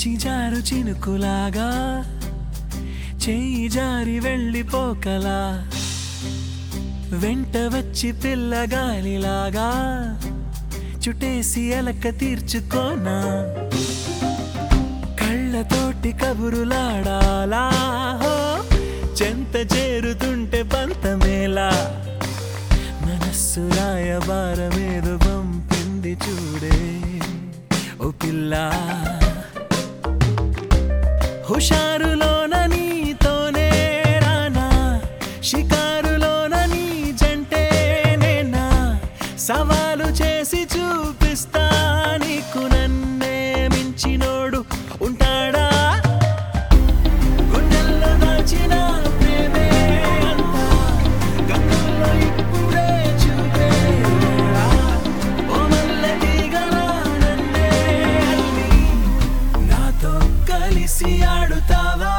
చిజారు చినుకులాగా చెయ్యి జారి వెళ్ళిపోకలా వెంట వచ్చి పిల్లగాలిలాగా చుట్టేసి అలక తీర్చుకోనా కళ్ళతోటి కబురులాడాలా హో, చెంత చేరుతుంటే పంతమేలా మనస్సు రాయబారమేదో పంపింది చూడే ఓ పిల్ల హుషారులోన నీతోనే రానా షికారులోన నీ జంటే నేనా సవాలు చేసి చూపిస్తా నీకు నన్నే మించినోడు ఉంటాడా గుండెల్లో దాచిన ప్రేమే అంతా కన్నుల్లో ఇప్పుడే చూపేరా. ఓ మల్లె తీగలా నన్నే అల్లి నాతో కలిసి ఆడుతావా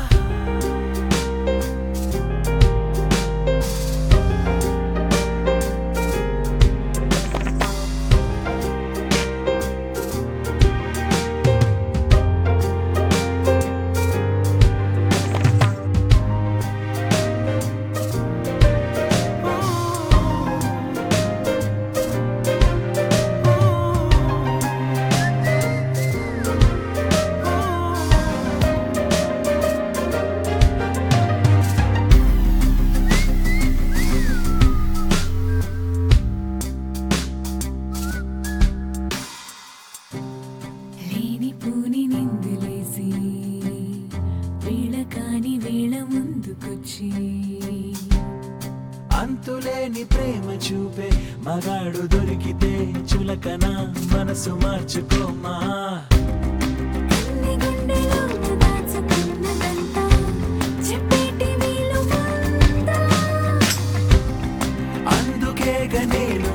లేని పూని నిందులేసి వేళ కాని వేళ ముందుకొచ్చి అంతులేని ప్రేమ చూపే మగాడు దొరికితే చులకన మనసు మార్చుకోమా అన్ని గుండెలోన దాచుకున్నదంతా చెప్పేటి వీలు ఉందా? అందుకే గనేలు